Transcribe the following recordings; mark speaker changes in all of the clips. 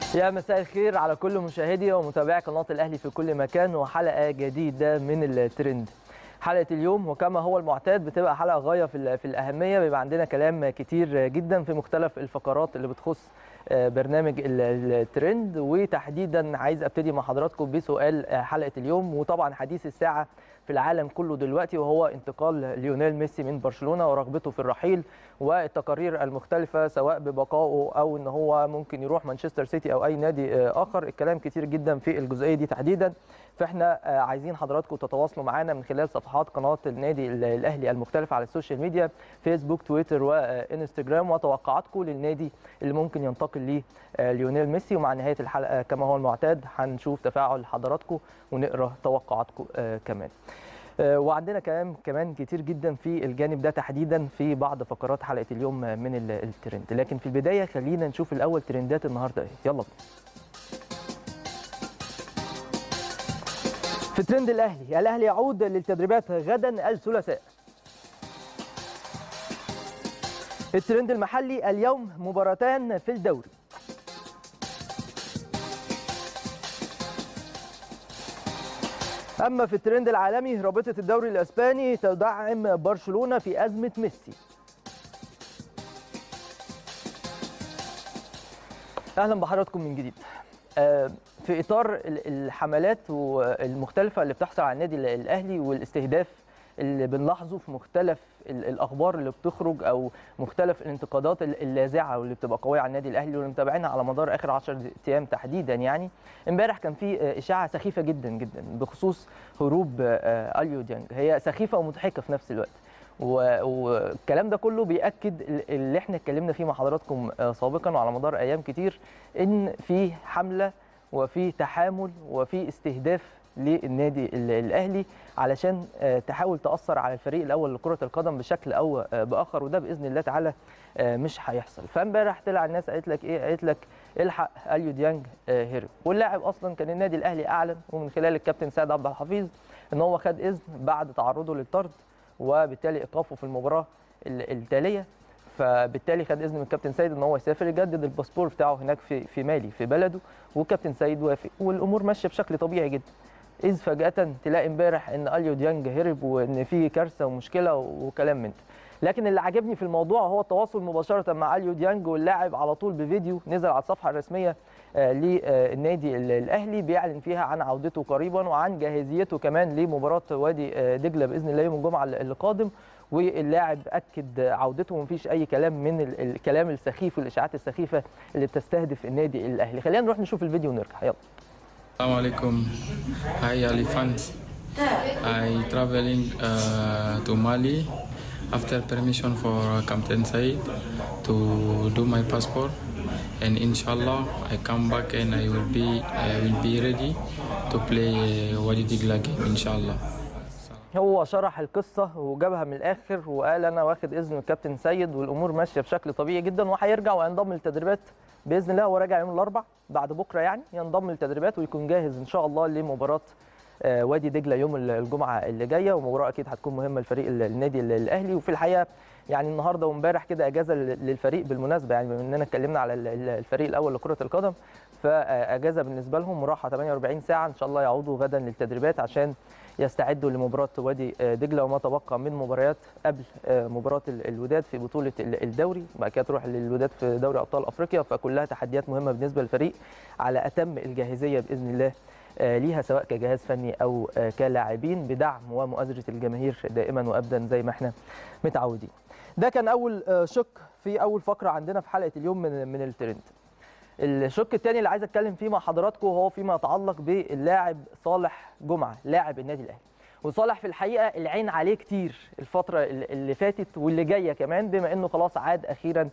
Speaker 1: يا مساء الخير على كل مشاهدي ومتابعي قناه الاهلي في كل مكان وحلقه جديده من الترند حلقه اليوم وكما هو المعتاد بتبقى حلقه غايه في في الاهميه بيبقى عندنا كلام كتير جدا في مختلف الفقرات اللي بتخص برنامج الترند وتحديدا عايز ابتدي مع حضراتكم بسؤال حلقه اليوم وطبعا حديث الساعه في العالم كله دلوقتي وهو انتقال ليونيل ميسي من برشلونه ورغبته في الرحيل والتقارير المختلفه سواء ببقائه او ان هو ممكن يروح مانشستر سيتي او اي نادي اخر الكلام كتير جدا في الجزئيه دي تحديدا فاحنا عايزين حضراتكم تتواصلوا معنا من خلال صفحات قناه النادي الاهلي المختلفه على السوشيال ميديا فيسبوك تويتر وانستجرام وتوقعاتكم للنادي اللي ممكن ينتقل ليه ليونيل ميسي ومع نهايه الحلقه كما هو المعتاد هنشوف تفاعل حضراتكم ونقرا توقعاتكم كمان وعندنا كلام كمان كتير جدا في الجانب ده تحديدا في بعض فقرات حلقه اليوم من الترند لكن في البدايه خلينا نشوف الاول ترندات النهارده ايه يلا بينا في ترند الاهلي الاهلي يعود للتدريبات غدا الثلاثاء الترند المحلي اليوم مباراتان في الدوري اما في الترند العالمي رابطه الدوري الاسباني تدعم برشلونه في ازمه ميسي اهلا بحضراتكم من جديد في اطار الحملات المختلفه اللي بتحصل على النادي الاهلي والاستهداف اللي بنلاحظه في مختلف الاخبار اللي بتخرج او مختلف الانتقادات اللاذعه واللي بتبقى قويه على النادي الاهلي واللي متابعينها على مدار اخر 10 ايام تحديدا يعني امبارح كان في اشاعه سخيفه جدا جدا بخصوص هروب اليو ديانج هي سخيفه ومضحكه في نفس الوقت والكلام ده كله بياكد اللي احنا اتكلمنا فيه مع حضراتكم سابقا وعلى مدار ايام كتير ان في حمله وفي تحامل وفي استهداف للنادي الاهلي علشان تحاول تاثر على الفريق الاول لكره القدم بشكل او باخر وده باذن الله تعالى مش هيحصل فامبارح طلع الناس قالت لك ايه قالت لك الحق اليو ديانج هرب واللاعب اصلا كان النادي الاهلي اعلن ومن خلال الكابتن سيد عبد الحفيظ ان هو خد اذن بعد تعرضه للطرد وبالتالي ايقافه في المباراه التاليه فبالتالي خد اذن من الكابتن سيد ان هو يسافر يجدد الباسبور بتاعه هناك في في مالي في بلده والكابتن سيد وافق والامور ماشيه بشكل طبيعي جدا اذ فجاه تلاقي امبارح ان اليو ديانج هرب وان في كارثه ومشكله وكلام من ده لكن اللي عجبني في الموضوع هو التواصل مباشره مع اليو ديانج واللاعب على طول بفيديو نزل على الصفحه الرسميه للنادي الاهلي بيعلن فيها عن عودته قريبا وعن جاهزيته كمان لمباراه وادي دجله باذن الله يوم الجمعه اللي قادم واللاعب اكد عودته ومفيش اي كلام من الكلام السخيف والاشاعات السخيفه اللي بتستهدف النادي الاهلي خلينا نروح نشوف الفيديو ونرجع يلا
Speaker 2: السلام عليكم Hi Ali fans I traveling uh, to Mali after permission for Captain Said to do my passport and inshallah I come back and I will be I will be ready to play Wadi Digla game inshallah
Speaker 1: هو شرح القصة وجابها من الآخر وقال أنا واخد إذن من الكابتن سيد والأمور ماشية بشكل طبيعي جدا وهيرجع وينضم للتدريبات بإذن الله هو راجع يوم الأربع بعد بكرة يعني ينضم للتدريبات ويكون جاهز إن شاء الله لمباراة وادي دجلة يوم الجمعة اللي جاية ومباراة أكيد هتكون مهمة لفريق النادي الأهلي وفي الحقيقة يعني النهارده وامبارح كده اجازه للفريق بالمناسبه يعني بما اننا اتكلمنا على الفريق الاول لكره القدم فاجازه بالنسبه لهم وراحه 48 ساعه ان شاء الله يعودوا غدا للتدريبات عشان يستعدوا لمباراه وادي دجله وما تبقى من مباريات قبل مباراه الوداد في بطوله الدوري وبعد كده تروح للوداد في دوري ابطال افريقيا فكلها تحديات مهمه بالنسبه للفريق على اتم الجاهزيه باذن الله ليها سواء كجهاز فني او كلاعبين بدعم ومؤازره الجماهير دائما وابدا زي ما احنا متعودين. ده كان اول شق في اول فقره عندنا في حلقه اليوم من من الترند. الشق الثاني اللي عايز اتكلم فيه مع حضراتكم هو فيما يتعلق باللاعب صالح جمعه لاعب النادي الاهلي. وصالح في الحقيقه العين عليه كتير الفتره اللي فاتت واللي جايه كمان بما انه خلاص عاد اخيرا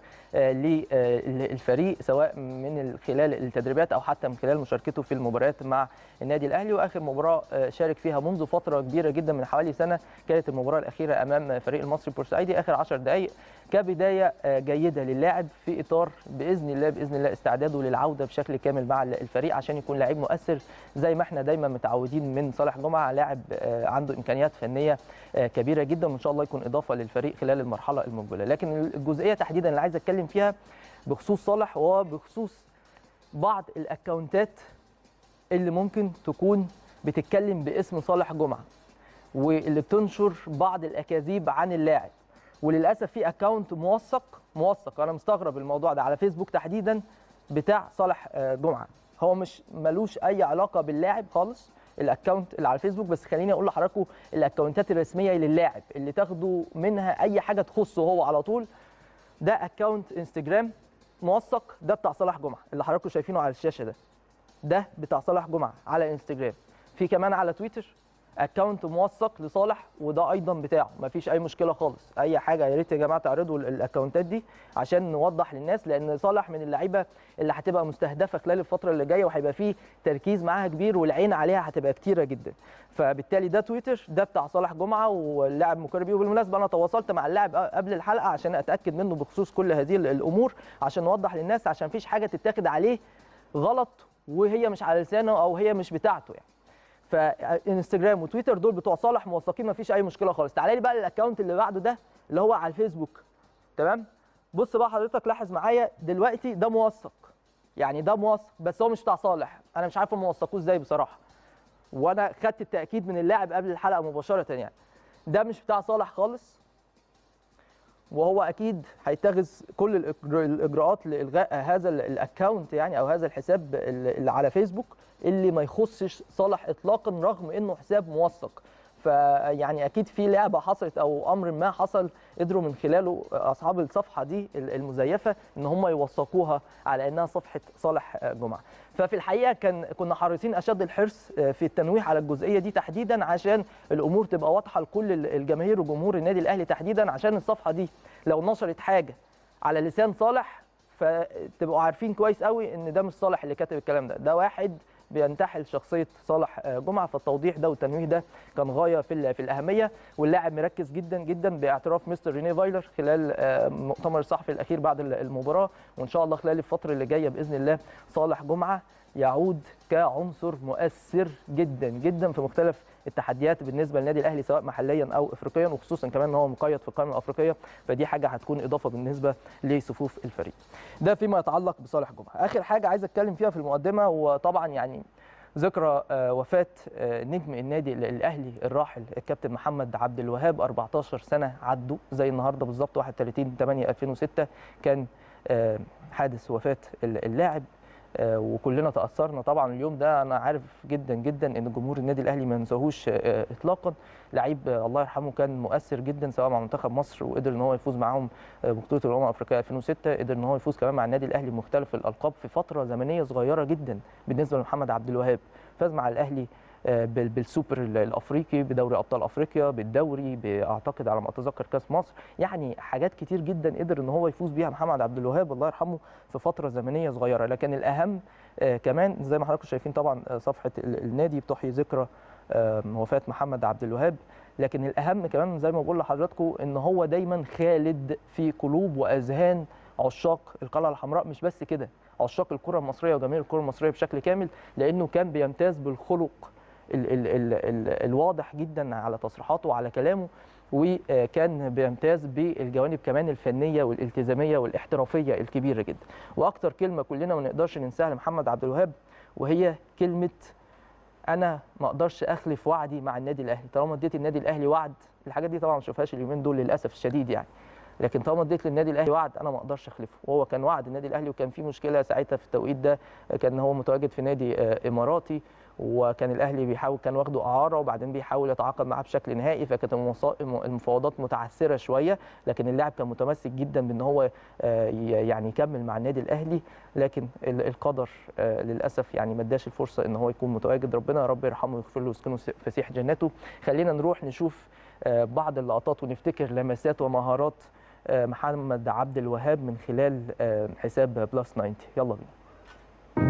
Speaker 1: للفريق سواء من خلال التدريبات او حتى من خلال مشاركته في المباريات مع النادي الاهلي واخر مباراه شارك فيها منذ فتره كبيره جدا من حوالي سنه كانت المباراه الاخيره امام فريق المصري بورسعيدي اخر 10 دقائق كبدايه جيده للاعب في اطار باذن الله باذن الله استعداده للعوده بشكل كامل مع الفريق عشان يكون لعيب مؤثر زي ما احنا دايما متعودين من صالح جمعه لاعب عنده امكانيات فنيه كبيره جدا وان شاء الله يكون اضافه للفريق خلال المرحله المقبله لكن الجزئيه تحديدا اللي عايز اتكلم فيها بخصوص صالح وبخصوص بعض الاكونتات اللي ممكن تكون بتتكلم باسم صالح جمعه واللي بتنشر بعض الاكاذيب عن اللاعب وللاسف في اكونت موثق موثق انا مستغرب الموضوع ده على فيسبوك تحديدا بتاع صالح آه، جمعه هو مش ملوش اي علاقه باللاعب خالص الاكونت اللي على الفيسبوك بس خليني اقول لحضراتكم الاكونتات الرسميه للاعب اللي تاخدوا منها اي حاجه تخصه هو على طول ده اكونت انستجرام موثق ده بتاع صلاح جمعه اللي حضراتكم شايفينه على الشاشه ده ده بتاع صلاح جمعه على انستجرام في كمان على تويتر اكونت موثق لصالح وده ايضا بتاعه مفيش اي مشكله خالص اي حاجه يا ريت يا جماعه تعرضوا ال- الاكونتات دي عشان نوضح للناس لان صالح من اللعيبه اللي هتبقى مستهدفه خلال الفتره اللي جايه وهيبقى فيه تركيز معاها كبير والعين عليها هتبقى كتيره جدا فبالتالي ده تويتر ده بتاع صالح جمعه واللاعب مكربي وبالمناسبه انا تواصلت مع اللاعب قبل الحلقه عشان اتاكد منه بخصوص كل هذه ال- الامور عشان نوضح للناس عشان مفيش حاجه تتاخد عليه غلط وهي مش على لسانه او هي مش بتاعته يعني فانستجرام وتويتر دول بتوع صالح موثقين مفيش اي مشكله خالص تعالى لي بقى الاكونت اللي بعده ده اللي هو على الفيسبوك تمام بص بقى حضرتك لاحظ معايا دلوقتي ده موثق يعني ده موثق بس هو مش بتاع صالح انا مش عارف هم وثقوه ازاي بصراحه وانا خدت التاكيد من اللاعب قبل الحلقه مباشره يعني ده مش بتاع صالح خالص وهو اكيد هيتخذ كل الإجر- الاجراءات لالغاء هذا ال- الاكونت يعني او هذا الحساب اللي اللي على فيسبوك اللي ما يخصش صالح اطلاقا رغم انه حساب موثق فيعني اكيد في لعبه حصلت او امر ما حصل قدروا من خلاله اصحاب الصفحه دي ال- المزيفه ان هم يوثقوها على انها صفحه صالح جمعه ففي الحقيقه كان كنا حريصين اشد الحرص في التنويه على الجزئيه دي تحديدا عشان الامور تبقى واضحه لكل ال- الجماهير وجمهور النادي الاهلي تحديدا عشان الصفحه دي لو نشرت حاجه على لسان صالح فتبقوا عارفين كويس قوي ان ده مش صالح اللي كاتب الكلام ده ده واحد بينتحل شخصيه صالح آه، جمعه فالتوضيح ده والتنويه ده كان غايه في ال- في الاهميه واللاعب مركز جدا جدا باعتراف مستر ريني فايلر خلال آه، مؤتمر الصحفي الاخير بعد ال- المباراه وان شاء الله خلال الفتره اللي جايه باذن الله صالح جمعه يعود كعنصر مؤثر جدا جدا في مختلف التحديات بالنسبه للنادي الاهلي سواء محليا او افريقيا وخصوصا كمان ان هو مقيد في القائمه الافريقيه فدي حاجه هتكون اضافه بالنسبه لصفوف الفريق. ده فيما يتعلق بصالح جمعه. اخر حاجه عايز اتكلم فيها في المقدمه وطبعا يعني ذكرى آه، وفاه آه، نجم النادي ال- الاهلي الراحل الكابتن محمد عبد الوهاب 14 سنه عدوا زي النهارده بالظبط 31 8 2006 كان آه، حادث وفاه ال- اللاعب آه، وكلنا تاثرنا طبعا اليوم ده انا عارف جدا جدا ان جمهور النادي الاهلي ما ينساهوش آه، اطلاقا لعيب آه، الله يرحمه كان مؤثر جدا سواء مع منتخب مصر وقدر ان هو يفوز معاهم آه، ببطوله الامم الافريقيه 2006 قدر ان هو يفوز كمان مع النادي الاهلي بمختلف الالقاب في فتره زمنيه صغيره جدا بالنسبه لمحمد عبد الوهاب فاز مع الاهلي آه، بال- بالسوبر ال- الافريقي بدوري ابطال افريقيا بالدوري اعتقد على ما اتذكر كاس مصر يعني حاجات كتير جدا قدر ان هو يفوز بيها محمد عبد الوهاب الله يرحمه في فتره زمنيه صغيره لكن الاهم آه، كمان زي ما حضراتكم شايفين طبعا آه، صفحه ال- النادي بتحيي ذكرى آه، وفاه محمد عبد الوهاب لكن الاهم كمان زي ما بقول لحضراتكم ان هو دايما خالد في قلوب واذهان عشاق القلعه الحمراء مش بس كده عشاق الكره المصريه وجماهير الكره المصريه بشكل كامل لانه كان بيمتاز بالخلق ال ال ال ال الواضح جدا على تصريحاته وعلى كلامه وكان بيمتاز بالجوانب كمان الفنيه والالتزاميه والاحترافيه الكبيره جدا واكتر كلمه كلنا ما نقدرش ننساها لمحمد عبد الوهاب وهي كلمه انا ما اقدرش اخلف وعدي مع النادي الاهلي طالما اديت النادي الاهلي وعد الحاجات دي طبعا ما بشوفهاش اليومين دول للاسف الشديد يعني لكن طالما اديت للنادي الاهلي وعد انا ما اقدرش اخلفه وهو كان وعد النادي الاهلي وكان في مشكله ساعتها في التوقيت ده كان هو متواجد في نادي آه، اماراتي وكان الاهلي بيحاول كان واخده اعاره وبعدين بيحاول يتعاقد معاه بشكل نهائي فكانت المصا- المفاوضات متعثره شويه لكن اللاعب كان متمسك جدا بان هو آه، ي- يعني يكمل مع النادي الاهلي لكن ال- القدر آه، للاسف يعني ما اداش الفرصه ان هو يكون متواجد ربنا يا رب يرحمه ويغفر له ويسكنه س- فسيح جناته خلينا نروح نشوف آه، بعض اللقطات ونفتكر لمسات ومهارات آه، محمد عبد الوهاب من خلال آه، حساب بلس 90 يلا بينا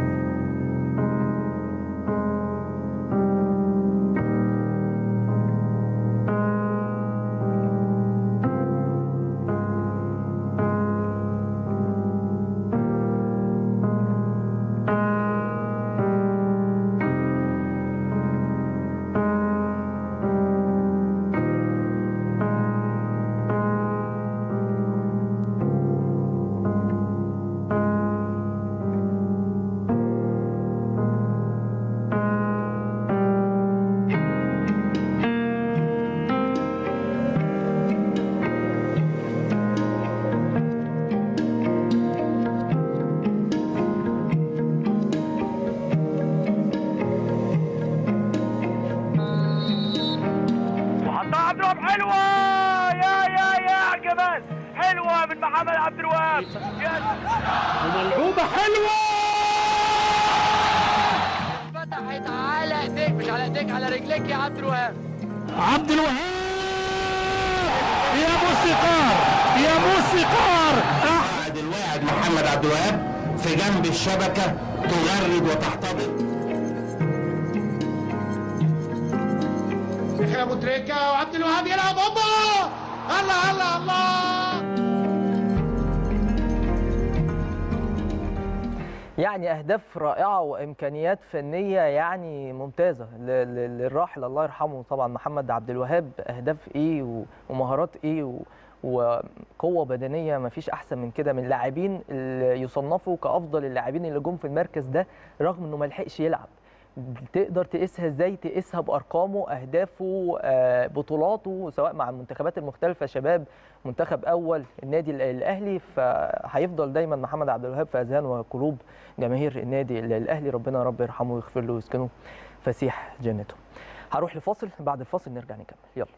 Speaker 3: محمد عبد الوهاب
Speaker 4: وملعوبه حلوه
Speaker 3: فتحت على ايديك مش على ايديك على رجليك يا عبد الوهاب
Speaker 4: عبد الوهاب يا موسيقار يا موسيقار احمد الواعد محمد عبد الوهاب في جنب الشبكه تغرد وتحتضن
Speaker 5: يحيى ابو تريكه وعبد الوهاب يلعب اوبا الله الله الله
Speaker 1: يعني اهداف رائعه وامكانيات فنيه يعني ممتازه ل- ل- للراحل الله يرحمه طبعا محمد عبد الوهاب اهداف ايه و- ومهارات ايه و- وقوه بدنيه ما فيش احسن من كده من اللاعبين اللي يصنفوا كافضل اللاعبين اللي جم في المركز ده رغم انه ما لحقش يلعب تقدر تقيسها ازاي تقيسها بارقامه اهدافه آه، بطولاته سواء مع المنتخبات المختلفه شباب منتخب اول النادي ال- الاهلي فهيفضل دايما محمد عبد الوهاب في اذهان وقلوب جماهير النادي ال- الاهلي ربنا يا رب يرحمه ويغفر له ويسكنه فسيح جنته هروح لفاصل بعد الفاصل نرجع نكمل يلا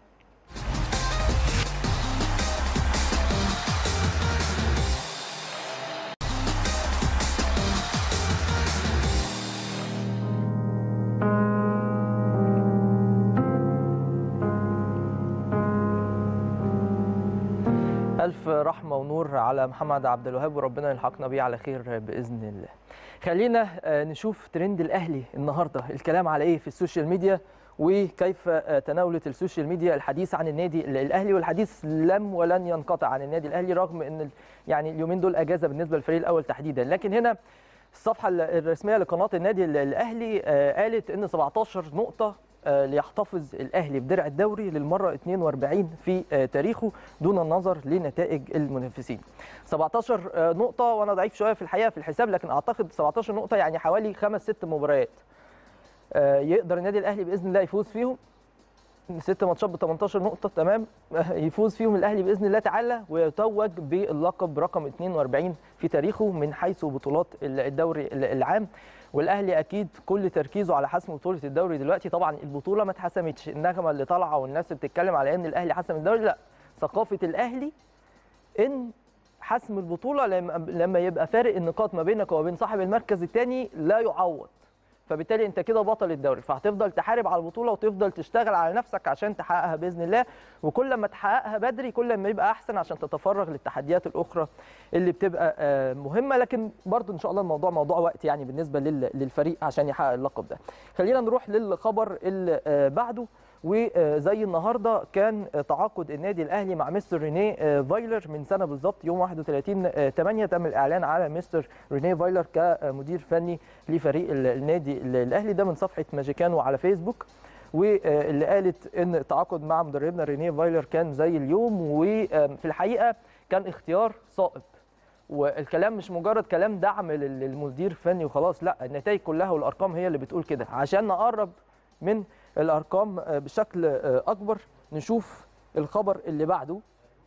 Speaker 1: ألف رحمة ونور على محمد عبد الوهاب وربنا يلحقنا بيه على خير بإذن الله. خلينا آه، نشوف ترند الأهلي النهاردة الكلام على إيه في السوشيال ميديا وكيف آه، تناولت السوشيال ميديا الحديث عن النادي ال- الأهلي والحديث لم ولن ينقطع عن النادي الأهلي رغم إن ال- يعني اليومين دول أجازة بالنسبة للفريق الأول تحديدا لكن هنا الصفحة ال- الرسمية لقناة النادي ال- الأهلي آه، قالت إن 17 نقطة آه، ليحتفظ الأهلي بدرع الدوري للمرة 42 في آه، تاريخه دون النظر لنتائج المنافسين 17 آه، نقطة وأنا ضعيف شوية في الحقيقة في الحساب لكن أعتقد 17 نقطة يعني حوالي خمس ست مباريات آه، يقدر النادي الأهلي بإذن الله يفوز فيهم ست ماتشات ب 18 نقطة تمام يفوز فيهم الأهلي بإذن الله تعالى ويتوج باللقب رقم 42 في تاريخه من حيث بطولات الدوري العام والاهلي اكيد كل تركيزه على حسم بطوله الدوري دلوقتي طبعا البطوله ما اتحسمتش النغمه اللي طالعه والناس اللي بتتكلم على ان الاهلي حسم الدوري لا ثقافه الاهلي ان حسم البطوله لما لما يبقى فارق النقاط ما بينك وما بين صاحب المركز الثاني لا يعوض فبالتالي انت كده بطل الدوري فهتفضل تحارب على البطوله وتفضل تشتغل على نفسك عشان تحققها باذن الله وكل ما تحققها بدري كل ما يبقى احسن عشان تتفرغ للتحديات الاخرى اللي بتبقى آه، مهمه لكن برضو ان شاء الله الموضوع موضوع وقت يعني بالنسبه لل- للفريق عشان يحقق اللقب ده خلينا نروح للخبر اللي آه، بعده وزي النهارده كان تعاقد النادي الاهلي مع مستر رينيه آه، فايلر من سنه بالظبط يوم 31 8 تم الاعلان على مستر رينيه فايلر كمدير فني لفريق ال- النادي ال- الاهلي ده من صفحه ماجيكانو على فيسبوك واللي قالت ان التعاقد مع مدربنا رينيه فايلر كان زي اليوم وفي الحقيقه كان اختيار صائب والكلام مش مجرد كلام دعم لل- للمدير الفني وخلاص لا النتائج كلها والارقام هي اللي بتقول كده عشان نقرب من الارقام آه، بشكل آه، اكبر نشوف الخبر اللي بعده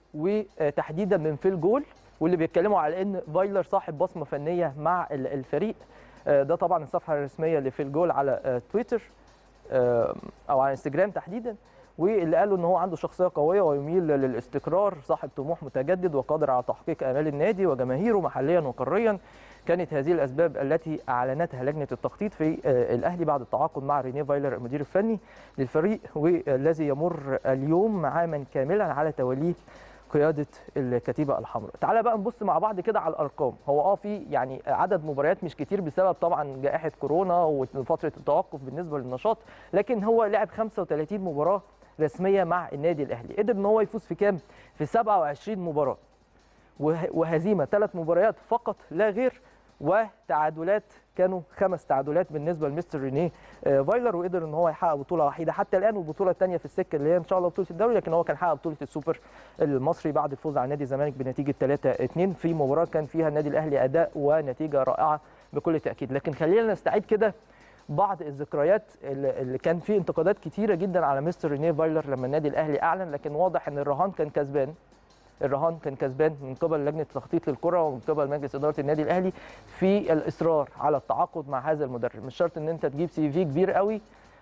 Speaker 1: وتحديدا من فيل جول واللي بيتكلموا على ان فايلر صاحب بصمه فنيه مع ال- الفريق آه، ده طبعا الصفحه الرسميه لفيل جول على آه، تويتر آه، او على انستجرام تحديدا واللي قالوا ان هو عنده شخصيه قويه ويميل للاستقرار صاحب طموح متجدد وقادر على تحقيق امال النادي وجماهيره محليا وقاريا كانت هذه الاسباب التي اعلنتها لجنه التخطيط في آه، الاهلي بعد التعاقد مع رينيه فايلر المدير الفني للفريق والذي يمر اليوم عاما كاملا على توليه قياده الكتيبه الحمراء تعال بقى نبص مع بعض كده على الارقام هو اه في يعني عدد مباريات مش كتير بسبب طبعا جائحه كورونا وفتره التوقف بالنسبه للنشاط لكن هو لعب 35 مباراه رسميه مع النادي الاهلي قدر ان هو يفوز في كام في 27 مباراه وه- وهزيمه ثلاث مباريات فقط لا غير وتعادلات كانوا خمس تعادلات بالنسبه لمستر رينيه آه، فايلر وقدر ان هو يحقق بطوله وحيده حتى الان والبطوله الثانيه في السكه اللي هي ان شاء الله بطوله الدوري لكن هو كان حقق بطوله السوبر المصري بعد الفوز على نادي الزمالك بنتيجه 3-2 في مباراه كان فيها النادي الاهلي اداء ونتيجه رائعه بكل تاكيد لكن خلينا نستعيد كده بعض الذكريات اللي اللي كان في انتقادات كتيره جدا على مستر رينيه فايلر لما النادي الاهلي اعلن لكن واضح ان الرهان كان كسبان الرهان كان كسبان من قبل لجنه التخطيط للكره ومن قبل مجلس اداره النادي الاهلي في الاصرار على التعاقد مع هذا المدرب مش شرط ان انت تجيب سي في كبير قوي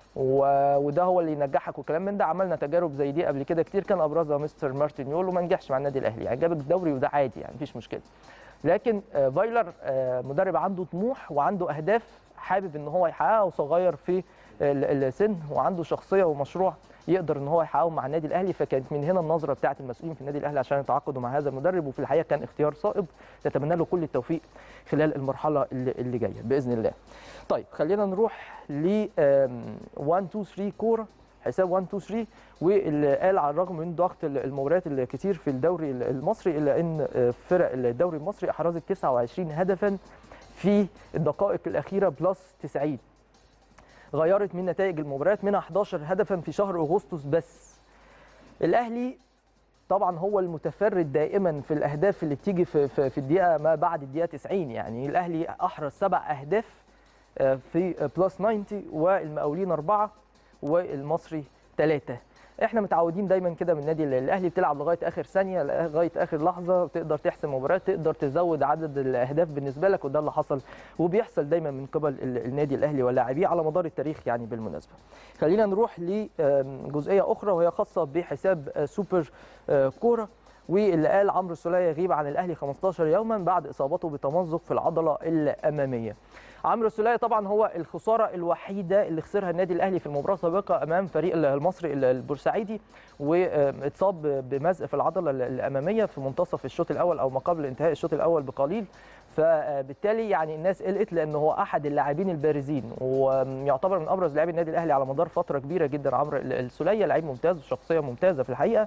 Speaker 1: و- وده هو اللي ينجحك وكلام من ده عملنا تجارب زي دي قبل كده كتير كان ابرزها مستر مارتن يول وما نجحش مع النادي الاهلي يعني جاب الدوري وده عادي يعني مفيش مشكله لكن آه، فايلر آه، مدرب عنده طموح وعنده اهداف حابب ان هو يحققها وصغير في ال- السن وعنده شخصيه ومشروع يقدر ان هو يحققه مع النادي الاهلي فكانت من هنا النظره بتاعه المسؤولين في النادي الاهلي عشان يتعاقدوا مع هذا المدرب وفي الحقيقه كان اختيار صائب نتمنى له كل التوفيق خلال المرحله اللي, اللي جايه باذن الله. طيب خلينا نروح ل 1 2 3 كوره حساب 1 2 3 واللي قال على الرغم من ضغط المباريات الكتير في الدوري المصري الا ان آه، فرق الدوري المصري احرزت 29 هدفا في الدقائق الاخيره بلس 90 غيرت من نتائج المباريات منها 11 هدفا في شهر اغسطس بس الاهلي طبعا هو المتفرد دائما في الاهداف اللي بتيجي في في, في الدقيقه ما بعد الدقيقه 90 يعني الاهلي احرز سبع اهداف آه، في بلس 90 والمقاولين اربعه والمصري ثلاثه احنا متعودين دايما كده من النادي الاهلي بتلعب لغايه اخر ثانيه لغايه اخر لحظه تقدر تحسم مباراه تقدر تزود عدد الاهداف بالنسبه لك وده اللي حصل وبيحصل دايما من قبل ال- النادي الاهلي ولاعبيه على مدار التاريخ يعني بالمناسبه خلينا نروح لجزئيه اخرى وهي خاصه بحساب آه، سوبر آه، كوره واللي قال عمرو السوليه يغيب عن الاهلي 15 يوما بعد اصابته بتمزق في العضله الاماميه عمرو السوليه طبعا هو الخساره الوحيده اللي خسرها النادي الاهلي في المباراه السابقه امام فريق المصري البورسعيدي واتصاب بمزق في العضله الاماميه في منتصف الشوط الاول او ما قبل انتهاء الشوط الاول بقليل فبالتالي يعني الناس قلقت لان هو احد اللاعبين البارزين ويعتبر من ابرز لاعبي النادي الاهلي على مدار فتره كبيره جدا عمرو السوليه لعيب ممتاز وشخصيه ممتازه في الحقيقه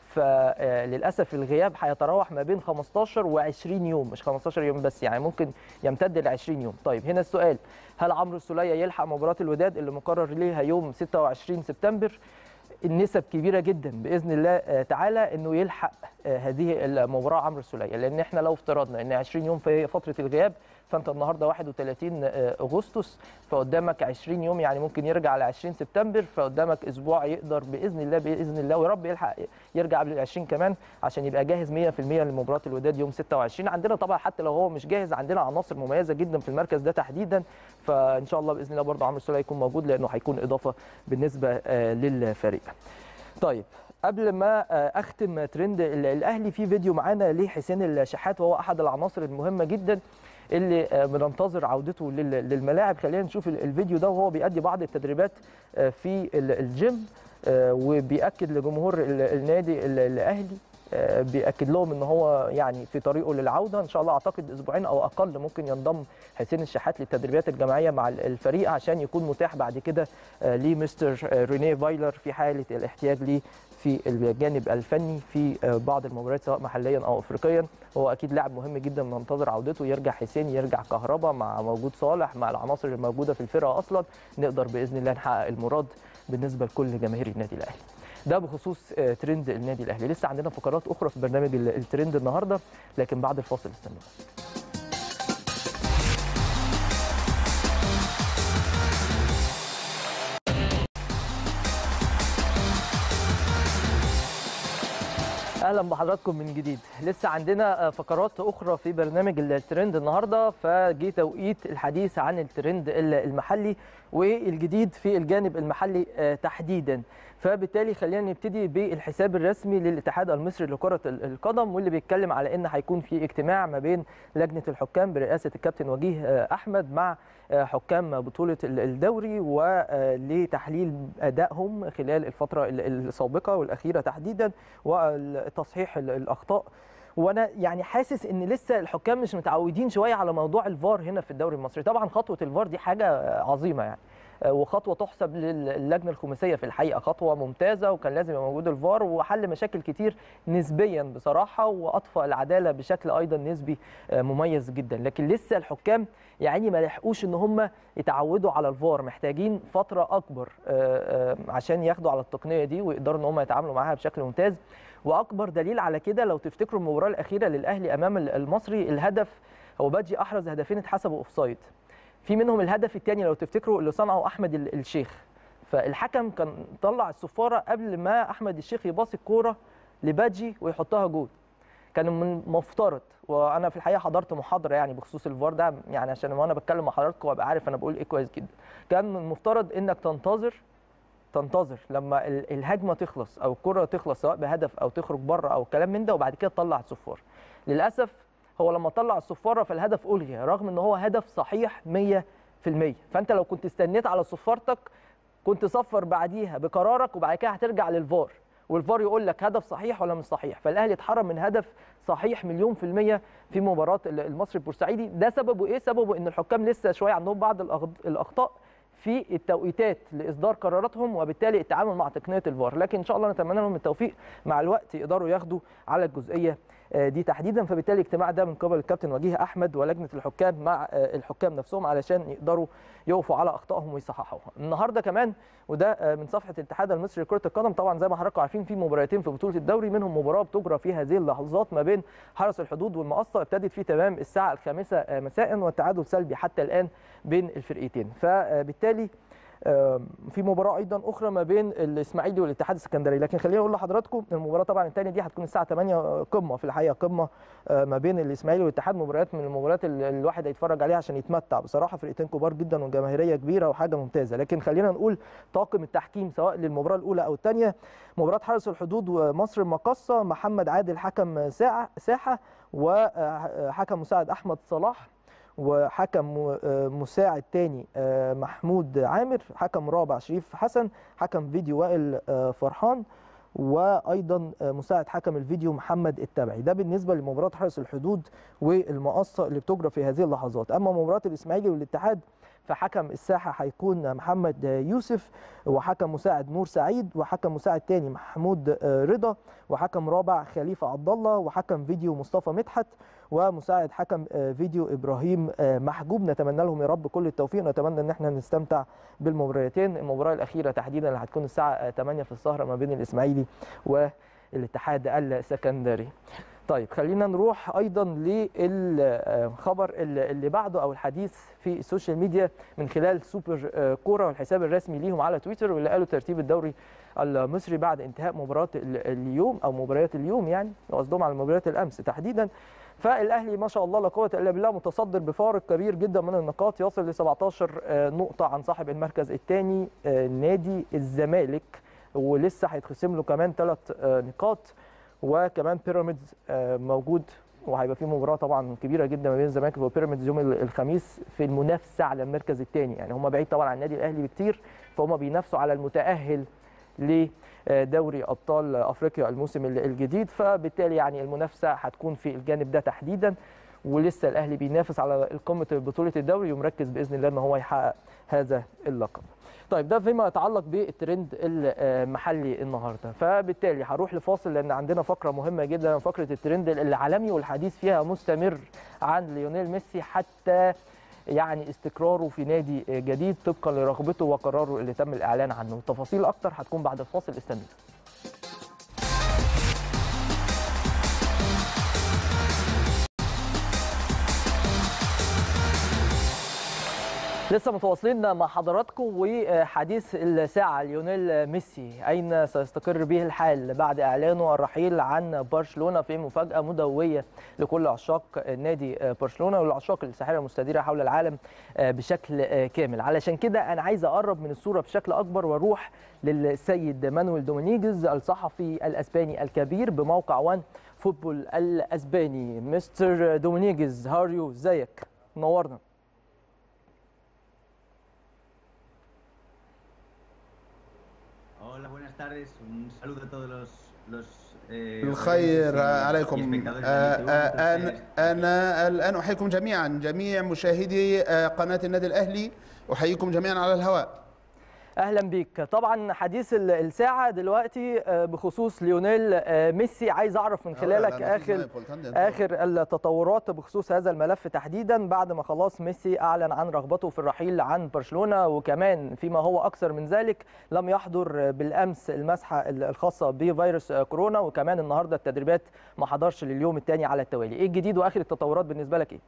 Speaker 1: فللاسف الغياب هيتراوح ما بين 15 و20 يوم مش 15 يوم بس يعني ممكن يمتد ل 20 يوم طيب هنا السؤال هل عمرو السوليه يلحق مباراه الوداد اللي مقرر ليها يوم 26 سبتمبر النسب كبيره جدا باذن الله آه، تعالى انه يلحق آه، هذه المباراه عمرو السوليه لان احنا لو افترضنا ان 20 يوم في فتره الغياب فانت النهارده 31 آه، اغسطس فقدامك 20 يوم يعني ممكن يرجع ل 20 سبتمبر فقدامك اسبوع يقدر باذن الله باذن الله ويا رب يلحق يرجع قبل ال 20 كمان عشان يبقى جاهز 100% لمباراه الوداد يوم 26 عندنا طبعا حتى لو هو مش جاهز عندنا عناصر مميزه جدا في المركز ده تحديدا فان شاء الله باذن الله برضه عمرو السوليه يكون موجود لانه هيكون اضافه بالنسبه آه، للفريق. طيب قبل ما آه، اختم ترند ال- الاهلي في فيديو معانا لحسين الشحات وهو احد العناصر المهمه جدا اللي آه، بننتظر عودته لل- للملاعب خلينا نشوف ال- الفيديو ده وهو بيأدي بعض التدريبات آه، في ال- الجيم آه، وبيأكد لجمهور ال- النادي ال- الاهلي آه، بيأكد لهم ان هو يعني في طريقه للعوده ان شاء الله اعتقد اسبوعين او اقل ممكن ينضم حسين الشحات للتدريبات الجماعيه مع ال- الفريق عشان يكون متاح بعد كده آه، لمستر آه، رينيه فايلر في حاله الاحتياج ليه في الجانب الفني في آه، بعض المباريات سواء محليا او افريقيا هو اكيد لاعب مهم جدا ننتظر عودته يرجع حسين يرجع كهربا مع موجود صالح مع العناصر الموجوده في الفرقه اصلا نقدر باذن الله نحقق المراد بالنسبه لكل جماهير النادي الاهلي ده بخصوص آه، ترند النادي الاهلي لسه عندنا فقرات اخرى في برنامج ال- الترند النهارده لكن بعد الفاصل استنوا اهلا بحضراتكم من جديد لسه عندنا آه، فقرات اخرى في برنامج الترند النهارده فجي توقيت الحديث عن الترند ال- المحلي والجديد في الجانب المحلي آه، تحديدا فبالتالي خلينا نبتدي بالحساب الرسمي للاتحاد المصري لكره ال- القدم واللي بيتكلم على ان هيكون في اجتماع ما بين لجنه الحكام برئاسه الكابتن وجيه آه، احمد مع آه، حكام بطوله ال- الدوري ولتحليل ادائهم خلال الفتره ال- السابقه والاخيره تحديدا وتصحيح ال- الاخطاء وانا يعني حاسس ان لسه الحكام مش متعودين شويه على موضوع الفار هنا في الدوري المصري طبعا خطوه الفار دي حاجه عظيمه يعني آه، وخطوه تحسب للجنه الخماسيه في الحقيقه خطوه ممتازه وكان لازم يبقى موجود الفار وحل مشاكل كتير نسبيا بصراحه واضفى العداله بشكل ايضا نسبي آه، مميز جدا لكن لسه الحكام يعني ما لحقوش ان هم يتعودوا على الفار محتاجين فتره اكبر آه، آه، عشان ياخدوا على التقنيه دي ويقدروا ان هم يتعاملوا معاها بشكل ممتاز واكبر دليل على كده لو تفتكروا المباراه الاخيره للاهلي امام المصري الهدف هو بادجي احرز هدفين اتحسبوا اوفسايد في منهم الهدف الثاني لو تفتكروا اللي صنعه احمد ال- الشيخ فالحكم كان طلع الصفاره قبل ما احمد الشيخ يباصي الكوره لبادجي ويحطها جول كان من مفترض وانا في الحقيقه حضرت محاضره يعني بخصوص الفار ده يعني عشان وانا بتكلم مع حضراتكم وابقى عارف انا بقول ايه كويس جدا كان من المفترض انك تنتظر تنتظر لما ال- الهجمه تخلص او الكره تخلص سواء بهدف او تخرج بره او كلام من ده وبعد كده تطلع الصفاره للاسف هو لما طلع الصفاره فالهدف الغي رغم ان هو هدف صحيح 100% فانت لو كنت استنيت على صفارتك كنت صفر بعديها بقرارك وبعد كده هترجع للفار والفار يقول لك هدف صحيح ولا مش صحيح فالاهلي اتحرم من هدف صحيح مليون في المية في مباراة ال- المصري البورسعيدي ده سببه ايه سببه ان الحكام لسه شوية عندهم بعض الأغض- الاخطاء في التوقيتات لاصدار قراراتهم وبالتالي التعامل مع تقنيه الفار لكن ان شاء الله نتمنى لهم التوفيق مع الوقت يقدروا ياخدوا على الجزئيه آه، دي تحديدا فبالتالي الاجتماع ده من قبل الكابتن وجيه احمد ولجنه الحكام مع آه، الحكام نفسهم علشان يقدروا يقفوا على اخطائهم ويصححوها النهارده كمان وده آه، من صفحه الاتحاد المصري لكره القدم طبعا زي ما حضراتكم عارفين في مباراتين في بطوله الدوري منهم مباراه بتجرى في هذه اللحظات ما بين حرس الحدود والمقصه ابتدت في تمام الساعه الخامسه آه، مساء والتعادل سلبي حتى الان بين الفرقتين فبالتالي آم، في مباراه ايضا اخرى ما بين الاسماعيلي والاتحاد السكندري لكن خليني اقول لحضراتكم المباراه طبعا الثانيه دي هتكون الساعه 8 قمه في الحقيقه قمه آه، ما بين الاسماعيلي والاتحاد مباريات من المباريات اللي الواحد هيتفرج عليها عشان يتمتع بصراحه فرقتين كبار جدا وجماهيريه كبيره وحاجه ممتازه لكن خلينا نقول طاقم التحكيم سواء للمباراه الاولى او الثانيه مباراه حرس الحدود ومصر المقصه محمد عادل حكم ساعه ساحه وحكم مساعد احمد صلاح وحكم م- آه مساعد تاني آه محمود عامر حكم رابع شريف حسن حكم فيديو وائل آه فرحان وايضا آه مساعد حكم الفيديو محمد التبعي ده بالنسبه لمباراه حرس الحدود والمقصه اللي بتجرى في هذه اللحظات اما مباراه الاسماعيلي والاتحاد فحكم الساحه هيكون محمد يوسف وحكم مساعد نور سعيد وحكم مساعد تاني محمود آه، رضا وحكم رابع خليفه عبد الله وحكم فيديو مصطفى مدحت ومساعد حكم آه، فيديو ابراهيم آه، محجوب نتمنى لهم يا رب كل التوفيق ونتمنى ان احنا نستمتع بالمباراتين المباراه الاخيره تحديدا اللي هتكون الساعه آه، 8 في السهره ما بين الاسماعيلي والاتحاد السكندري طيب خلينا نروح ايضا للخبر اللي اللي بعده او الحديث في السوشيال ميديا من خلال سوبر آه، كوره والحساب الرسمي ليهم على تويتر واللي قالوا ترتيب الدوري المصري بعد انتهاء مباراه ال- اليوم او مباريات اليوم يعني قصدهم على مباريات الامس تحديدا فالاهلي ما شاء الله لا قوه الا بالله متصدر بفارق كبير جدا من النقاط يصل ل 17 آه، نقطه عن صاحب المركز الثاني نادي الزمالك ولسه هيتخصم له كمان ثلاث نقاط وكمان بيراميدز آه، موجود وهيبقى في مباراه طبعا كبيره جدا ما بين الزمالك وبيراميدز يوم ال- الخميس في المنافسه على المركز الثاني يعني هم بعيد طبعا عن النادي الاهلي بكتير فهم بينافسوا على المتاهل لدوري ابطال افريقيا الموسم ال- الجديد فبالتالي يعني المنافسه هتكون في الجانب ده تحديدا ولسه الاهلي بينافس على قمه بطوله الدوري ومركز باذن الله ان هو يحقق هذا اللقب. طيب ده فيما يتعلق بالترند المحلي النهارده فبالتالي هروح لفاصل لان عندنا فقره مهمه جدا فقره الترند العالمي والحديث فيها مستمر عن ليونيل ميسي حتى يعني استقراره في نادي جديد طبقا لرغبته وقراره اللي تم الاعلان عنه تفاصيل اكتر هتكون بعد الفاصل استنوا لسه متواصلين مع حضراتكم وحديث الساعة ليونيل ميسي أين سيستقر به الحال بعد إعلانه الرحيل عن برشلونة في مفاجأة مدوية لكل عشاق نادي برشلونة والعشاق الساحرة المستديرة حول العالم بشكل كامل علشان كده أنا عايز أقرب من الصورة بشكل أكبر وأروح للسيد مانويل دومينيجز الصحفي الأسباني الكبير بموقع وان فوتبول الأسباني مستر دومينيجز هاو يو ازيك نورنا
Speaker 6: Hola, buenas tardes. Un saludo a todos los. los eh,
Speaker 7: الخير
Speaker 6: oyentes y- y
Speaker 7: عليكم
Speaker 6: espectadores de
Speaker 7: آه،
Speaker 6: YouTube.
Speaker 7: آه،
Speaker 6: Entonces,
Speaker 7: أنا أنا الآن أحييكم جميعا جميع مشاهدي آه، قناة النادي الأهلي أحييكم جميعا على الهواء
Speaker 1: اهلا بيك طبعا حديث ال- الساعه دلوقتي آه، بخصوص ليونيل آه، ميسي عايز اعرف من خلالك اخر اخر التطورات بخصوص هذا الملف تحديدا بعد ما خلاص ميسي اعلن عن رغبته في الرحيل عن برشلونه وكمان فيما هو اكثر من ذلك لم يحضر بالامس المسحه ال- الخاصه بفيروس آه، كورونا وكمان النهارده التدريبات ما حضرش لليوم الثاني على التوالي ايه الجديد واخر التطورات بالنسبه لك ايه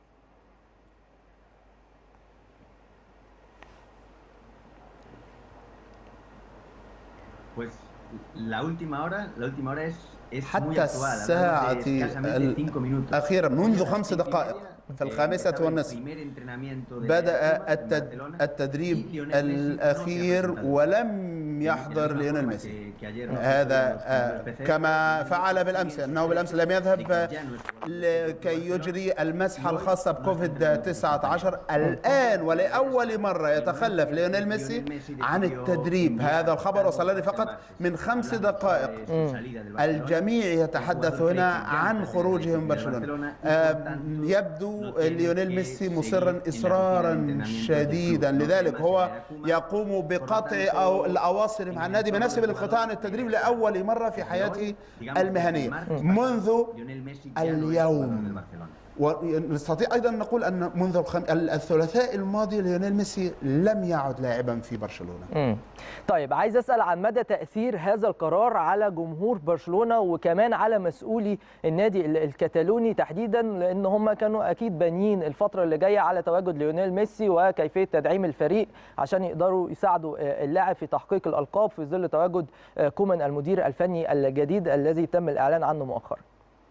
Speaker 6: Pues la última hora, la última hora es, es muy
Speaker 7: حتى
Speaker 6: actual.
Speaker 7: الساعة
Speaker 6: hablamos de escasamente
Speaker 7: ال-
Speaker 6: cinco minutos.
Speaker 7: أخيرا منذ
Speaker 6: Hoy a las
Speaker 7: خمس
Speaker 6: cinco y
Speaker 7: دقائق
Speaker 6: media,
Speaker 7: في
Speaker 6: eh,
Speaker 7: الخامسة
Speaker 6: empezaba el
Speaker 7: والنصف
Speaker 6: primer entrenamiento de
Speaker 7: بدأ
Speaker 6: Puma en
Speaker 7: التد...
Speaker 6: Barcelona
Speaker 7: التدريب
Speaker 6: y Lionel Messi no se ha
Speaker 7: الأخير
Speaker 6: presentado.
Speaker 7: ولم لم يحضر ليونيل ميسي هذا آه، كما فعل بالامس انه بالامس لم يذهب آه، لكي يجري المسحه الخاصه بكوفيد 19 الان ولاول مره يتخلف ليونيل ميسي عن التدريب هذا الخبر وصلني فقط من خمس دقائق الجميع يتحدث هنا عن خروجه من برشلونه آه، يبدو ليونيل ميسي مصرا اصرارا شديدا لذلك هو يقوم بقطع أو الاواصر مع النادي بنفسه بالانقطاع عن التدريب لاول مره في حياته المهنيه منذ اليوم ونستطيع ايضا نقول ان منذ الخم... الثلاثاء الماضي ليونيل ميسي لم يعد لاعبا في برشلونه
Speaker 1: مم. طيب عايز اسال عن مدى تاثير هذا القرار على جمهور برشلونه وكمان على مسؤولي النادي ال- الكتالوني تحديدا لان هم كانوا اكيد بانيين الفتره اللي جايه على تواجد ليونيل ميسي وكيفيه تدعيم الفريق عشان يقدروا يساعدوا آه، اللاعب في تحقيق الالقاب في ظل تواجد آه، كومان المدير الفني الجديد الذي تم الاعلان عنه مؤخرا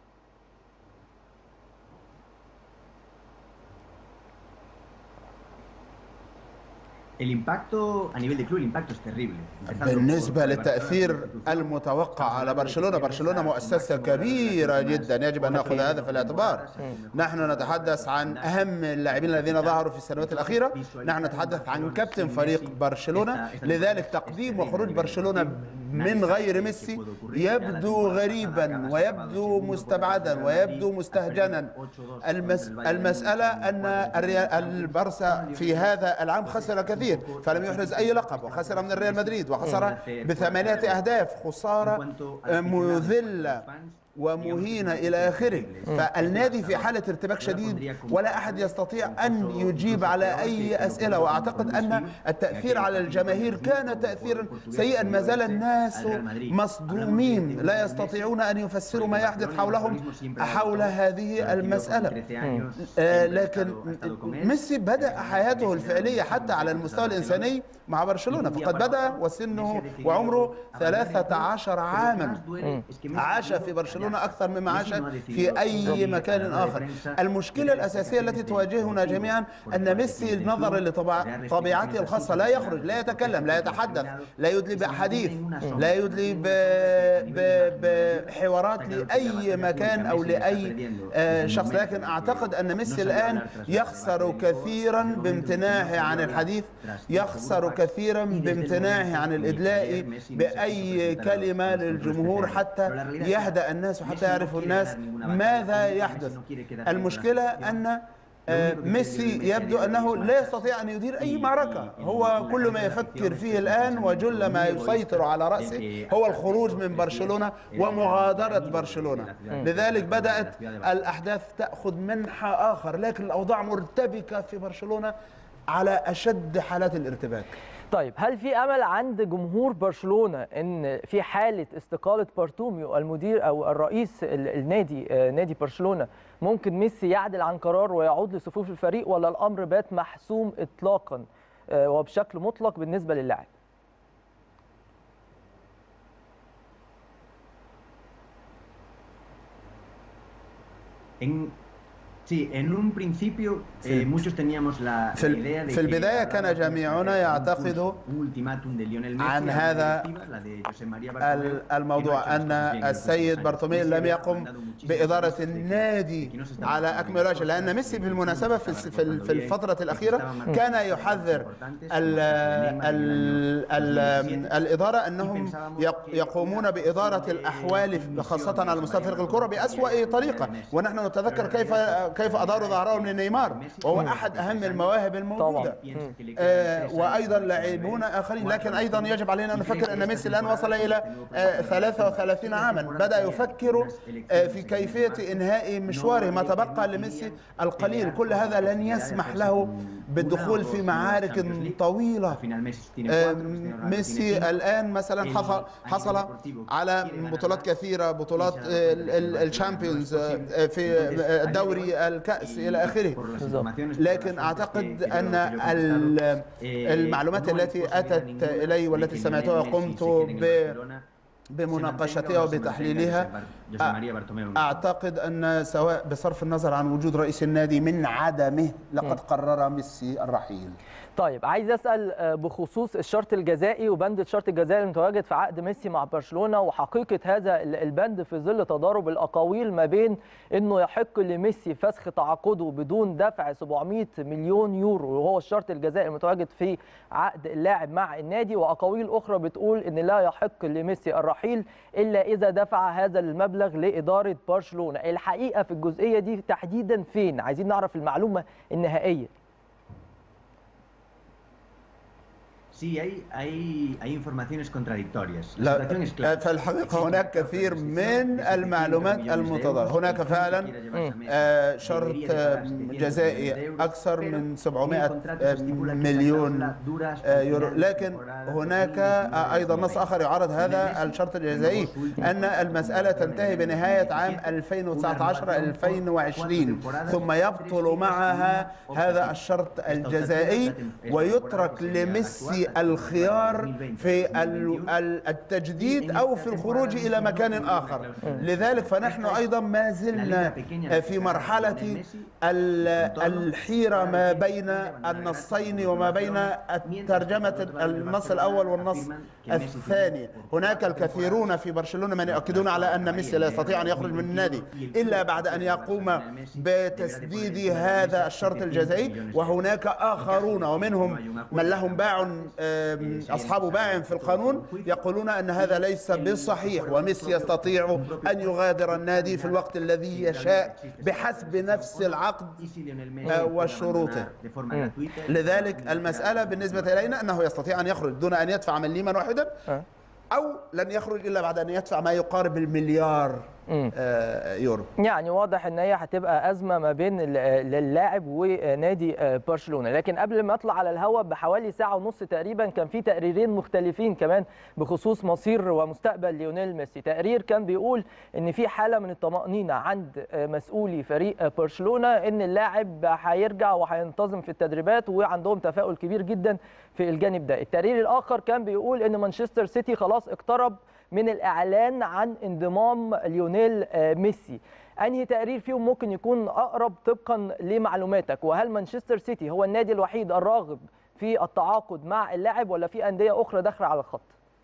Speaker 6: El impacto a nivel de club, el impacto es terrible. Empezando
Speaker 7: بالنسبة
Speaker 6: por-
Speaker 7: للتأثير المتوقع على برشلونة برشلونة مؤسسة كبيرة جدا يجب أن نأخذ هذا في الاعتبار نحن نتحدث عن أهم اللاعبين الذين ظهروا في السنوات الأخيرة نحن نتحدث عن كابتن فريق برشلونة لذلك تقديم وخروج برشلونة من غير ميسي يبدو غريبا ويبدو مستبعدا ويبدو مستهجنا المس... المسألة أن الريال... البرسا في هذا العام خسر كثير فلم يحرز أي لقب وخسر من الريال مدريد وخسر بثمانية أهداف خسارة مذلة ومهينة إلى آخره فالنادي في حالة ارتباك شديد ولا أحد يستطيع أن يجيب على أي أسئلة وأعتقد أن التأثير على الجماهير كان تأثيرا سيئا ما زال الناس مصدومين لا يستطيعون أن يفسروا ما يحدث حولهم حول هذه المسألة آه، لكن ميسي بدأ حياته الفعلية حتى على المستوى الإنساني مع برشلونة فقد بدأ وسنه وعمره 13 عاما عاش في برشلونة أكثر مما عاش في أي مكان آخر المشكلة الأساسية التي تواجهنا جميعا أن ميسي نظرا لطبيعته الخاصة لا يخرج لا يتكلم لا يتحدث لا يدلي بحديث لا يدلي ب- ب- بحوارات لأي مكان أو لأي آه، شخص لكن أعتقد أن ميسي الآن يخسر كثيرا بامتناعه عن الحديث يخسر كثيرا بامتناعه عن الإدلاء بأي كلمة للجمهور حتى يهدأ الناس وحتى يعرف الناس ماذا يحدث المشكلة أن آه، ميسي يبدو أنه لا يستطيع أن يدير أي معركة هو كل ما يفكر فيه الآن وجل ما يسيطر على رأسه هو الخروج من برشلونة ومغادرة برشلونة لذلك بدأت الأحداث تأخذ منحى آخر لكن الأوضاع مرتبكة في برشلونة على أشد حالات الارتباك
Speaker 1: طيب هل في امل عند جمهور برشلونه ان في حاله استقاله بارتوميو المدير او الرئيس ال- النادي آه، نادي برشلونه ممكن ميسي يعدل عن قرار ويعود لصفوف الفريق ولا الامر بات محسوم اطلاقا آه، وبشكل مطلق بالنسبه للاعب
Speaker 6: En, sí, en un principio eh, muchos teníamos la,
Speaker 7: في
Speaker 6: la
Speaker 7: ال-
Speaker 6: idea de
Speaker 7: في
Speaker 6: que
Speaker 7: البداية كان
Speaker 6: hablábamos de
Speaker 7: جميعنا
Speaker 6: un
Speaker 7: يعتقد
Speaker 6: pulso- un ultimátum de Lionel Messi
Speaker 7: عن
Speaker 6: a la
Speaker 7: هذا
Speaker 6: directiva, la de José María Bartomeu,
Speaker 7: ال-
Speaker 6: que no ha
Speaker 7: الموضوع
Speaker 6: hecho las
Speaker 7: أن
Speaker 6: cosas bien en los
Speaker 7: السيد
Speaker 6: últimos años.
Speaker 7: بارتوميو
Speaker 6: Messi
Speaker 7: لم
Speaker 6: había
Speaker 7: يقم
Speaker 6: mandado muchísimos
Speaker 7: بإدارة
Speaker 6: mensajes de que-
Speaker 7: النادي
Speaker 6: de que no se estaba
Speaker 7: على
Speaker 6: haciendo
Speaker 7: أكمل
Speaker 6: bien
Speaker 7: وجه
Speaker 6: las
Speaker 7: لأن
Speaker 6: cosas,
Speaker 7: ميسي
Speaker 6: que
Speaker 7: بالمناسبة
Speaker 6: estaba
Speaker 7: في الس- في ال- في
Speaker 6: bien,
Speaker 7: الفترة
Speaker 6: que
Speaker 7: الأخيرة
Speaker 6: estaba marcando
Speaker 7: كان
Speaker 6: cosas
Speaker 7: يحذر
Speaker 6: importantes,
Speaker 7: ال
Speaker 6: como Neymar
Speaker 7: ال
Speaker 6: en el año
Speaker 7: ال
Speaker 6: 2017.
Speaker 7: الإدارة أنهم يق- يقومون بإدارة الأحوال خاصة على مستوى فريق الكرة بأسوأ طريقة ونحن نتذكر كيف كيف أداروا ظهرهم لنيمار وهو أحد أهم المواهب الموجودة آه، وايضا لاعبون اخرين لكن ايضا يجب علينا ان نفكر ان ميسي الان وصل الى آه، 33 عاما بدا يفكر آه، في كيفيه انهاء مشواره ما تبقى لميسي القليل كل هذا لن يسمح له بالدخول في معارك طويله آه، ميسي الان مثلا حصل حصل على بطولات كثيره بطولات الشامبيونز في آه، دوري الكاس الى اخره لكن اعتقد ان ال- المعلومات التي اتت الي والتي سمعتها وقمت ب بمناقشتها وبتحليلها
Speaker 6: José María Bartomeu.
Speaker 7: اعتقد ان سواء بصرف النظر عن وجود رئيس النادي من عدمه لقد قرر ميسي الرحيل
Speaker 1: طيب عايز اسال آه، بخصوص الشرط الجزائي وبند الشرط الجزائي المتواجد في عقد ميسي مع برشلونه وحقيقه هذا ال- البند في ظل تضارب الاقاويل ما بين انه يحق لميسي فسخ تعاقده بدون دفع 700 مليون يورو وهو الشرط الجزائي المتواجد في عقد اللاعب مع النادي واقاويل اخرى بتقول ان لا يحق لميسي الرحيل الا اذا دفع هذا المبلغ لاداره برشلونه الحقيقه في الجزئيه دي تحديدا فين عايزين نعرف المعلومه النهائيه
Speaker 6: Sí, hay, hay, hay informaciones contradictorias. La
Speaker 7: لا
Speaker 6: situación es clara.
Speaker 7: فالحقيقة هناك كثير من المعلومات المتضاربة هناك فعلا آه، شرط آه، جزائي أكثر من 700 آه، مليون آه، يورو لكن هناك آه، أيضا نص آخر يعرض هذا الشرط الجزائي أن المسألة تنتهي بنهاية عام 2019-2020 ثم يبطل معها هذا الشرط الجزائي ويترك لميسي الخيار في ال- ال- التجديد أو في الخروج إلى مكان آخر لذلك فنحن أيضا ما زلنا في مرحلة ال- الحيرة ما بين النصين وما بين ترجمة النص الأول والنص الثاني هناك الكثيرون في برشلونة من يؤكدون على أن ميسي لا يستطيع أن يخرج من النادي إلا بعد أن يقوم بتسديد هذا الشرط الجزائي وهناك آخرون ومنهم من لهم باع آم، أصحاب باع في القانون يقولون أن هذا ليس بصحيح وميسي يستطيع أن يغادر النادي في الوقت الذي يشاء بحسب نفس العقد آه، وشروطه لذلك المسألة بالنسبة إلينا أنه يستطيع أن يخرج دون أن يدفع مليما واحدا
Speaker 1: آه.
Speaker 7: أو لن يخرج إلا بعد أن يدفع ما يقارب المليار
Speaker 1: مم.
Speaker 7: آه، يورو
Speaker 1: يعني واضح ان هي هتبقى ازمه ما بين ال- اللاعب ونادي برشلونه لكن قبل ما اطلع على الهواء بحوالي ساعه ونص تقريبا كان في تقريرين مختلفين كمان بخصوص مصير ومستقبل ليونيل ميسي تقرير كان بيقول ان في حاله من الطمانينه عند مسؤولي فريق برشلونه ان اللاعب هيرجع وهينتظم في التدريبات وعندهم تفاؤل كبير جدا في الجانب ده التقرير الاخر كان بيقول ان مانشستر سيتي خلاص اقترب من الاعلان عن انضمام ليونيل آه، ميسي انهي تقرير فيهم ممكن يكون اقرب طبقا لمعلوماتك وهل مانشستر سيتي هو النادي الوحيد الراغب في التعاقد مع اللاعب ولا في انديه اخرى داخله على الخط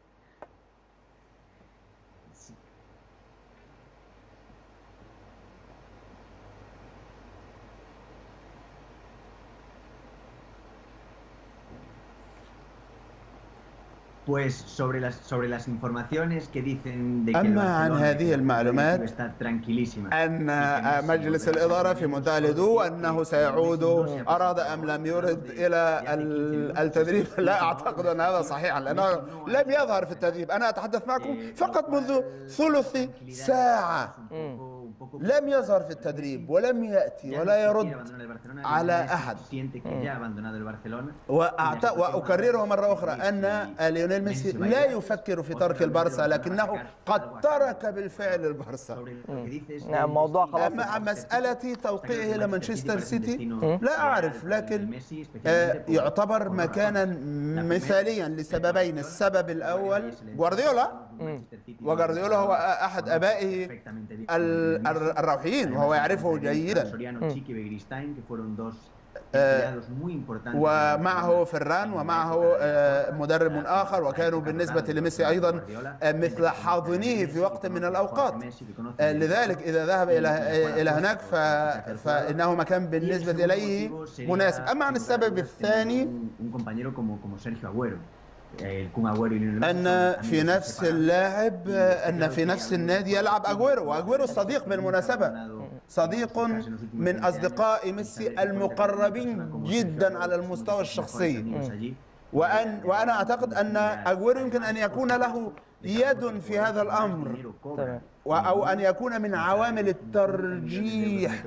Speaker 6: Pues sobre las, sobre las informaciones que dicen de que el
Speaker 7: أما عن
Speaker 6: Barcelona,
Speaker 7: هذه
Speaker 6: que el
Speaker 7: المعلومات
Speaker 6: está tranquilísima.
Speaker 7: أن مجلس الإدارة في منتهى الهدوء أنه سيعود أراد أم لم يرد إلى ال- التدريب لا أعتقد أن هذا صحيحا لأنه لم يظهر في التدريب أنا أتحدث معكم فقط منذ ثلث ساعة لم يظهر في التدريب ولم يأتي ولا يرد على أحد وأعت... وأكرره مرة أخرى أن ليونيل ميسي لا يفكر في ترك البارسا لكنه قد ترك بالفعل البارسا
Speaker 1: نعم، موضوع خلاص
Speaker 7: مع مسألة توقيعه إلى مانشستر سيتي لا أعرف لكن آه، يعتبر مكانا مثاليا لسببين السبب الأول جوارديولا وجوارديولا هو أحد أبائه ال- الر- الروحيين وهو يعرفه جيدا ومعه فران ومعه آه، مدرب آخر وكانوا بالنسبة لميسي أيضا آه، مثل حاضنيه في وقت من الأوقات آه، لذلك إذا ذهب إلى آه، إلى هناك ف... فإنه مكان بالنسبة إليه مناسب أما عن السبب الثاني أن في نفس اللاعب أن في نفس النادي يلعب أجويرو وأجويرو صديق بالمناسبة صديق من أصدقاء ميسي المقربين جدا على المستوى الشخصي وأن وأنا أعتقد أن أجويرو يمكن أن يكون له يد في هذا الأمر
Speaker 1: تمام.
Speaker 7: و- أو أن يكون من عوامل الترجيح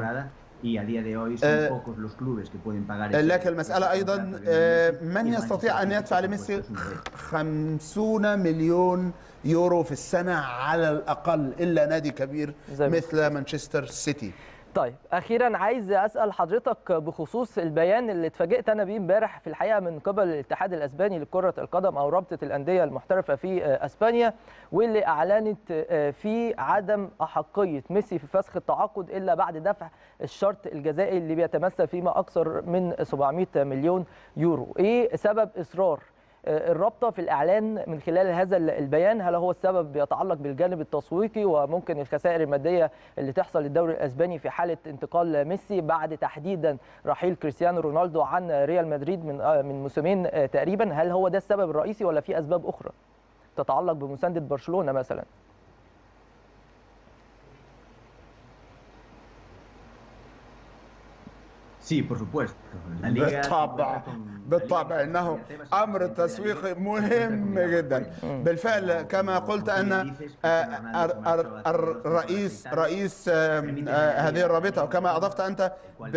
Speaker 6: آه،
Speaker 7: لكن المسألة أيضا آه، من يستطيع أن يدفع لميسي 50 مليون يورو في السنة على الأقل إلا نادي كبير
Speaker 1: زي ما-
Speaker 7: مثل مانشستر سيتي
Speaker 1: طيب اخيرا عايز اسال حضرتك بخصوص البيان اللي اتفاجئت انا بيه امبارح في الحقيقه من قبل الاتحاد الاسباني لكره القدم او رابطه الانديه المحترفه في اسبانيا واللي اعلنت فيه عدم احقيه ميسي في فسخ التعاقد الا بعد دفع الشرط الجزائي اللي بيتمثل فيما اكثر من 700 مليون يورو ايه سبب اصرار الرابطه في الاعلان من خلال هذا البيان هل هو السبب بيتعلق بالجانب التسويقي وممكن الخسائر الماديه اللي تحصل للدوري الاسباني في حاله انتقال ميسي بعد تحديدا رحيل كريستيانو رونالدو عن ريال مدريد من من موسمين تقريبا هل هو ده السبب الرئيسي ولا في اسباب اخرى تتعلق بمسانده برشلونه مثلا
Speaker 6: Sí, por supuesto. La Liga
Speaker 7: بالطبع بالطبع انه امر تسويقي مهم جدا بالفعل كما قلت ان الرئيس رئيس هذه الرابطه وكما اضفت انت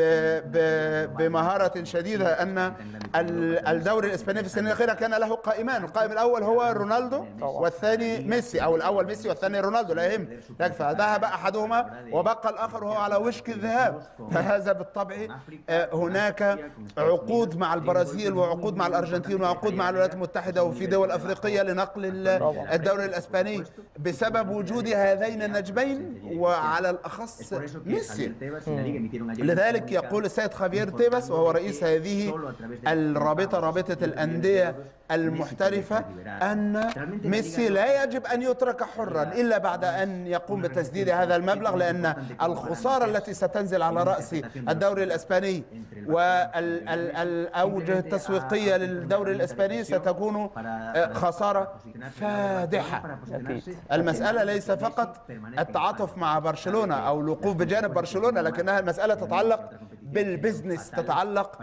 Speaker 7: بمهاره شديده ان الدوري الاسباني في السنين الاخيره كان له قائمان القائم الاول هو رونالدو والثاني ميسي او الاول ميسي والثاني رونالدو لا يهم فذهب احدهما وبقى الاخر وهو على وشك الذهاب فهذا بالطبع هناك عقود مع البرازيل وعقود مع الارجنتين وعقود مع الولايات المتحده وفي دول افريقيه لنقل الدوري الاسباني بسبب وجود هذين النجمين وعلى الاخص ميسي لذلك يقول السيد خافير تيبس وهو رئيس هذه الرابطه رابطه الانديه المحترفه ان ميسي لا يجب ان يترك حرا الا بعد ان يقوم بتسديد هذا المبلغ لان الخساره التي ستنزل على راس الدوري الاسباني والاوجه التسويقيه للدوري الاسباني ستكون خساره فادحه المساله ليس فقط التعاطف مع برشلونه او الوقوف بجانب برشلونه لكنها المساله تتعلق بالبزنس تتعلق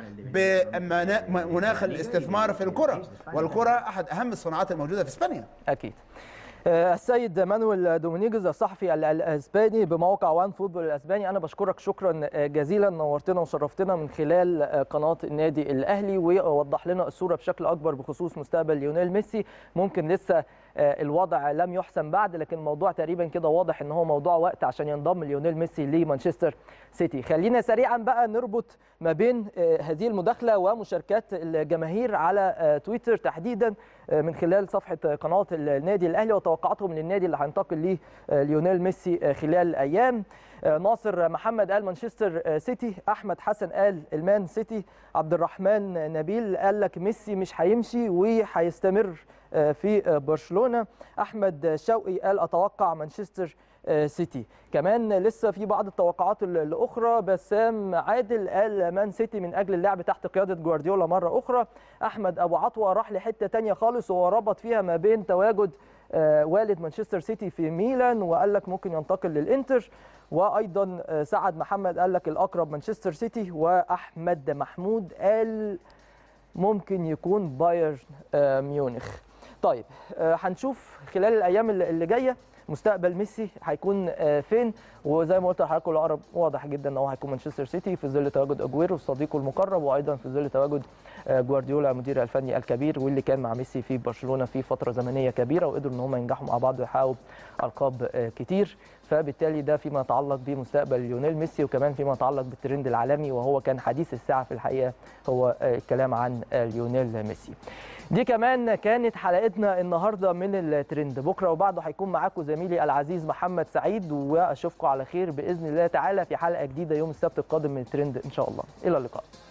Speaker 7: بمناخ الاستثمار في الكره والكره احد اهم الصناعات الموجوده في اسبانيا
Speaker 1: اكيد السيد مانويل دومينيجز الصحفي الاسباني بموقع وان فوتبول الاسباني انا بشكرك شكرا جزيلا نورتنا وشرفتنا من خلال قناه النادي الاهلي ووضح لنا الصوره بشكل اكبر بخصوص مستقبل ليونيل ميسي ممكن لسه الوضع لم يحسم بعد لكن الموضوع تقريبا كده واضح ان هو موضوع وقت عشان ينضم ليونيل ميسي لمانشستر سيتي خلينا سريعا بقى نربط ما بين هذه المداخله ومشاركات الجماهير على تويتر تحديدا من خلال صفحه قناه النادي الاهلي وتوقعاتهم للنادي اللي هينتقل ليه ليونيل ميسي خلال الايام ناصر محمد قال مانشستر سيتي احمد حسن قال المان سيتي عبد الرحمن نبيل قال لك ميسي مش هيمشي وهيستمر في برشلونه احمد شوقي قال اتوقع مانشستر سيتي كمان لسه في بعض التوقعات الاخرى بسام عادل قال مان سيتي من اجل اللعب تحت قياده جوارديولا مره اخرى احمد ابو عطوه راح لحته ثانيه خالص وهو ربط فيها ما بين تواجد والد مانشستر سيتي في ميلان وقال لك ممكن ينتقل للانتر وايضا سعد محمد قال لك الاقرب مانشستر سيتي واحمد محمود قال ممكن يكون بايرن ميونخ طيب هنشوف خلال الايام اللي جايه مستقبل ميسي هيكون فين وزي ما قلت لحضراتكم الاقرب واضح جدا ان هو هيكون مانشستر سيتي في ظل تواجد اجويرو صديقه المقرب وايضا في ظل تواجد جوارديولا المدير الفني الكبير واللي كان مع ميسي في برشلونه في فتره زمنيه كبيره وقدروا ان هم ينجحوا مع بعض ويحققوا القاب كتير فبالتالي ده فيما يتعلق بمستقبل ليونيل ميسي وكمان فيما يتعلق بالترند العالمي وهو كان حديث الساعه في الحقيقه هو الكلام عن ليونيل ميسي دي كمان كانت حلقتنا النهارده من الترند بكره وبعده هيكون معاكم زميلي العزيز محمد سعيد واشوفكم على خير باذن الله تعالى في حلقه جديده يوم السبت القادم من الترند ان شاء الله الى اللقاء